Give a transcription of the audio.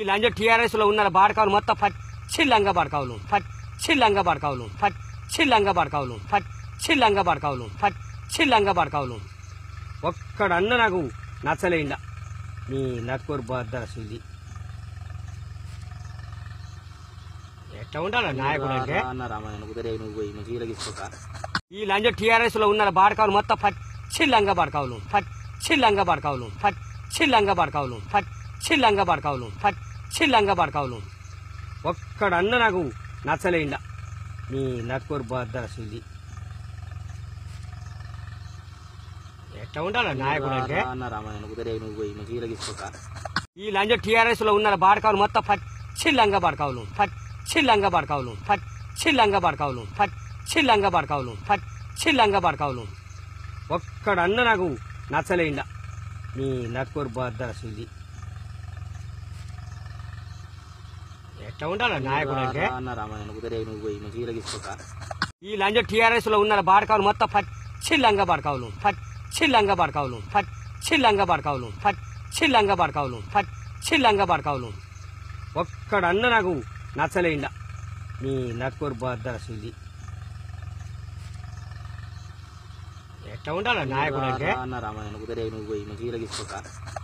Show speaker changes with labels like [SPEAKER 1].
[SPEAKER 1] లంజ TRS లో ఉన్న బాడకావులు మొత్తం పచ్చి లంగ బాడకావులు పచ్చి లంగ బాడకావులు పచ్చి లంగ బాడకావులు పచ్చి లంగ బాడకావులు పచ్చి లంగ బాడకావులు ఒక్కడన్న నాకు నచ్చలేండ నీ నక్కూరు బద్దర సుది ఎట్లా ఉండాలి నాయకుడు అంటే
[SPEAKER 2] అన్న రామాయణ కుదిరే నువ్వు పోయి మంచి ఇలాగిసుకోక
[SPEAKER 1] ఈ లంజ టీఆర్ఎస్ లో ఉన్న బాడకావులు మొత్తం పచ్చి లంగ బాడకావులు పచ్చి లంగ బాడకావులు పచ్చి లంగ బాడకావులు పచ్చి లంగ బాడకావులు పచ్చి లంగ బాడకావులు ఒక్కడన్న నాకు నచ్చలేండ నీ నక్కూరు బద్దర సుది ఎట్లా ఉండాలి నాయకుడు అంటే
[SPEAKER 2] అన్న రామాయణ కుదిరే నువ్వు పోయి మంచి ఇలాగిసుకోక
[SPEAKER 1] ఈ లంజ టీఆర్ఎస్ లో ఉన్న బాడకావులు మొత్తం పచ్చి లంగ బాడకావులు పచ్చి లంగ బాడకావులు పచ్చి లంగ బాడకావులు పచ్చి లంగ బాడకావులు పచ్చి లంగ బాడకావులు ఒక్కడన్న నాకు నచ్చలేండ నీ నక్కూరు బద్దర సుది ఎట్లా ఉండాలి నాయకుడు అంటే
[SPEAKER 2] అన్న రామాయణ కుదిరే నువ్వు పోయి మంచి ఇలాగిసుకోక
[SPEAKER 1] ఈ లంజ టీఆర్ఎస్ లో ఉన్న బాడకావులు మొత్తం పచ్చి లంగ బాడకావులు పచ్చి లంగ బాడకావులు పచ్చి లంగ బాడకావులు పచ్చి లంగ బాడకావులు పచ్చి లంగ బాడకావులు ఒక్కడన్న నాకు నచ్చలేండ నీ నక్కూరు బద్దర సుది ఎట్లా ఉండాలి నాయకుడు అంటే
[SPEAKER 2] అన్న రామాయణ కుదిరే నువ్వు పోయి మంచి ఇలాగిసుకోక